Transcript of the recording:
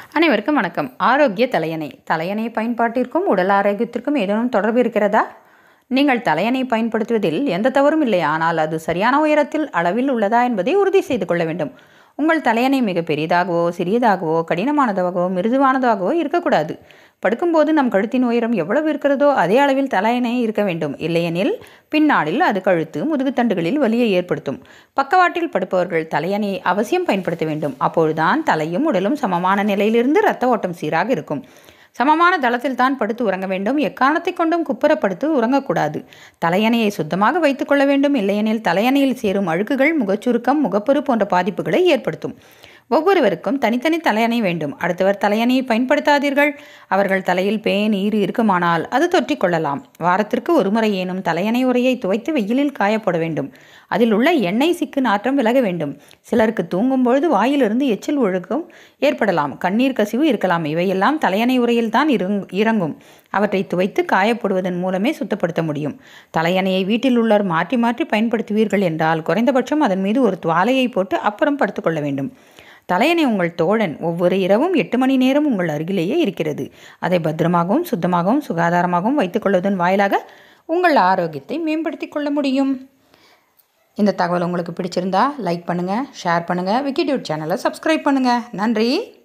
அனைவருக்கும் வணக்கம் ஆரோக்கிய தலையணை தலையணை பயன்பாட்டிற்கும் உடல் ஆரோக்கியத்திற்கும் ஏதேனும் தொடர்பு இருக்கிறதா நீங்கள் தலையணை பயன்படுத்துவதில் எந்த தவறும் இல்லை ஆனால் அது சரியான உயரத்தில் அளவில் உள்ளதா என்பதை உறுதி செய்து கொள்ள வேண்டும் உங்கள் தலையணை மிக பெரியதாகவோ சிறியதாகவோ கடினமானதாகவோ மிருதுவானதாகவோ இருக்கக்கூடாது படுக்கும்போது நம் கழுத்தின் உயரம் எவ்வளவு இருக்கிறதோ அதே அளவில் தலையணை இருக்க வேண்டும் இல்லையெனில் பின்னாளில் அது கழுத்து முதுகுத்தண்டுகளில் வலியை ஏற்படுத்தும் பக்கவாட்டில் படுப்பவர்கள் தலையணையை அவசியம் பயன்படுத்த வேண்டும் அப்பொழுதுதான் தலையும் உடலும் சமமான நிலையிலிருந்து இரத்த ஓட்டம் சீராக இருக்கும் சமமான தளத்தில் தான் படுத்து உறங்க வேண்டும் எக்காரணத்தை கொண்டும் குப்புறப்படுத்து உறங்கக்கூடாது தலையணையை சுத்தமாக வைத்துக்கொள்ள வேண்டும் இல்லையெனில் தலையணையில் சேரும் அழுக்குகள் முகச்சுருக்கம் முகப்பரு போன்ற பாதிப்புகளை ஏற்படுத்தும் ஒவ்வொருவருக்கும் தனித்தனி தலையணை வேண்டும் அடுத்தவர் தலையணையை பயன்படுத்தாதீர்கள் அவர்கள் தலையில் பேன் ஈறு இருக்குமானால் அது தொற்றிக் கொள்ளலாம் வாரத்திற்கு ஒருமுறை ஏனும் தலையணை உரையை துவைத்து வெயிலில் காயப்பட வேண்டும் அதில் உள்ள எண்ணெய் சிக்கு நாற்றம் விலக வேண்டும் சிலருக்கு தூங்கும் பொழுது வாயிலிருந்து எச்சில் ஒழுக்கம் ஏற்படலாம் கண்ணீர் கசிவு இருக்கலாம் இவையெல்லாம் தலையணை உரையில் தான் இறங்கும் அவற்றை துவைத்து காயப்படுவதன் மூலமே சுத்தப்படுத்த முடியும் தலையணையை வீட்டில் உள்ளோர் மாற்றி மாற்றி பயன்படுத்துவீர்கள் என்றால் குறைந்தபட்சம் அதன் மீது ஒரு துவாலையை போட்டு அப்புறம் படுத்துக்கொள்ள வேண்டும் தலையணை உங்கள் தோழன் ஒவ்வொரு இரவும் எட்டு மணி நேரம் உங்கள் அருகிலேயே இருக்கிறது அதை பத்திரமாகவும் சுத்தமாகவும் சுகாதாரமாகவும் வைத்துக்கொள்வதன் வாயிலாக உங்கள் ஆரோக்கியத்தை மேம்படுத்தி கொள்ள முடியும் இந்த தகவல் உங்களுக்கு பிடிச்சிருந்தா லைக் பண்ணுங்கள் ஷேர் பண்ணுங்கள் விக்கிடியூட் சேனலை சப்ஸ்கிரைப் பண்ணுங்கள் நன்றி